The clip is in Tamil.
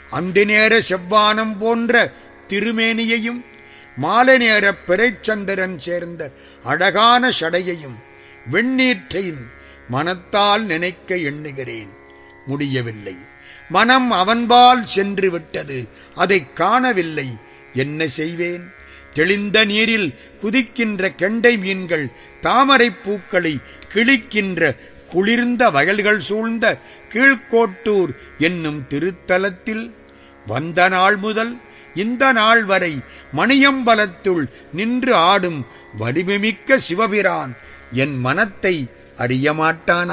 அந்தி நேர செவ்வானம் போன்ற திருமேனியையும் மாலை நேர பிறைச்சந்திரன் சேர்ந்த அழகான சடையையும் வெண்ணீற்றையும் மனத்தால் நினைக்க எண்ணுகிறேன் முடியவில்லை மனம் அவன்பால் சென்று விட்டது அதைக் காணவில்லை என்ன செய்வேன் தெளிந்த நீரில் குதிக்கின்ற கெண்டை மீன்கள் தாமரைப் பூக்களை கிழிக்கின்ற குளிர்ந்த வயல்கள் சூழ்ந்த கீழ்கோட்டூர் என்னும் திருத்தலத்தில் வந்த நாள் முதல் இந்த நாள் வரை மணியம்பலத்துள் நின்று ஆடும் வலிமைமிக்க சிவபிரான் என் மனத்தை அறியமாட்டானா